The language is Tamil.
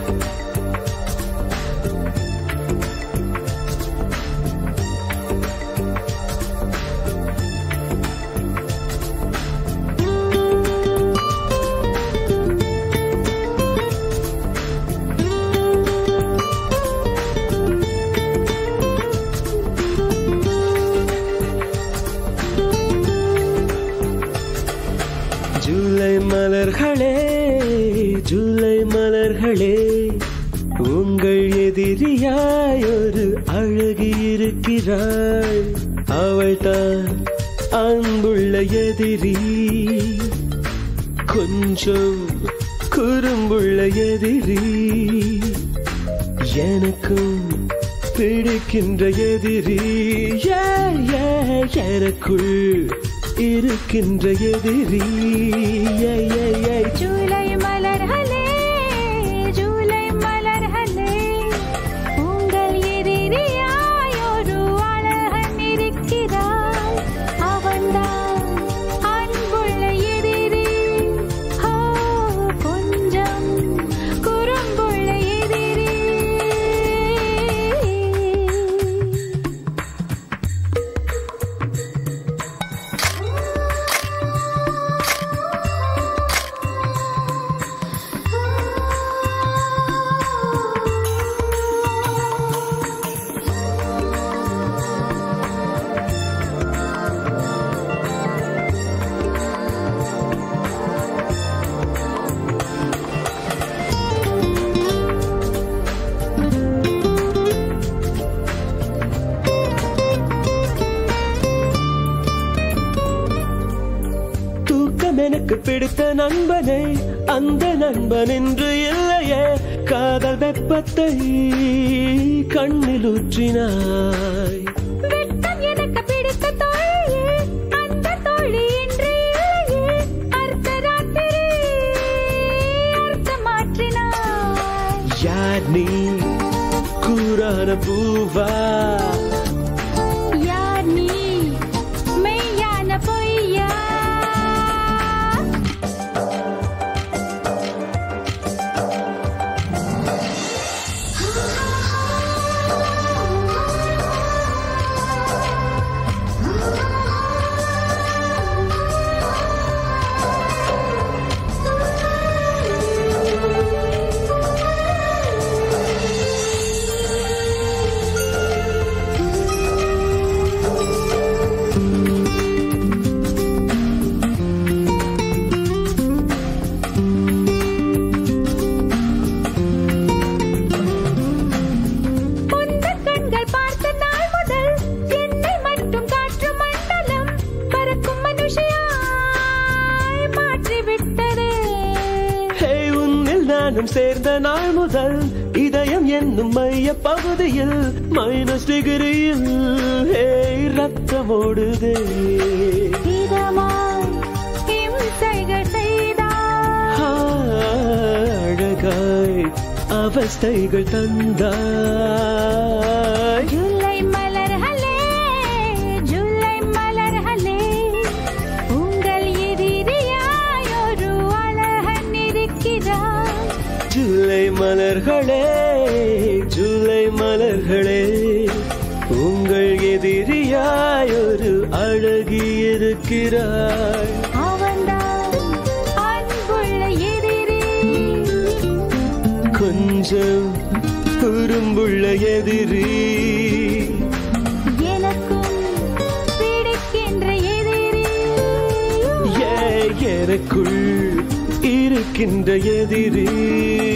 ஜூலை மலர்களே ஜூலை மலர்களே உங்கள் எதிரியாய் ஒரு அழகி இருக்கிறாள் அவள்தான் அன்புள்ள எதிரி கொஞ்சம் குறும்புள்ள எதிரி எனக்கும் பிடிக்கின்ற எதிரி ஏ, ஏ, எனக்குள் இருக்கின்ற எதிரி ஏ, ஏ, ஏ. ஜூலை மலர்களே ஜூலை மலர்களே உங்கள் எதிரியாய் ஒரு அழகன் இருக்கிறாய் அவன்தான் அன்புள்ள எதிரி ஓ கொஞ்சம் குறும்புள்ள எதிரி தூக்கம் எனக்கு பிடித்த நண்பனை அந்த நண்பன் என்று இல்லையே காதல் வெப்பத்தை கண்ணில் ஊற்றினாய் வெட்கம் எனக்கு பிடித்த தோழியே அந்த தோழி இன்று இல்லையே அர்த்த ராத்திரி அர்த்த மாற்றினாய் யார் நீ கூறான பூவா யார் நீ மெய்யான பொய்யா உந்தன் கண்கள் பார்த்த நாள் முதல் என்னை மட்டும் காற்று மண்டலம் பறக்கும் மனுஷியாய் மாற்றிவிட்டது ஹே உன்னில் நானும் சேர்ந்த நாள் முதல் இதயம் என்னும் மைய பகுதியில் மைனஸ் டிகிரியில் ஹே ரத்தம் ஓடுதே இதமாய் இம்சைகள் செய்தாய் ஆ, அழகாய் அவஸ்தைகள் தந்தாய் ஜூலை மலர்களே ஜூலை மலர்களே உங்கள் எதிரியாய் ஒரு அழகன் இருக்கிறாய் ஜூலை மலர்களே ஜூலை மலர்களே உங்கள் எதிரியாய் ஒரு அழகி இருக்கிறாய் அவன்தான் அன்புள்ள எதிரி கொஞ்சம் குறும்புள்ள எதிரி எனக்கும் பிடிக்கின்ற எதிரி ஏ எனக்குள் இருக்கின்ற எதிரி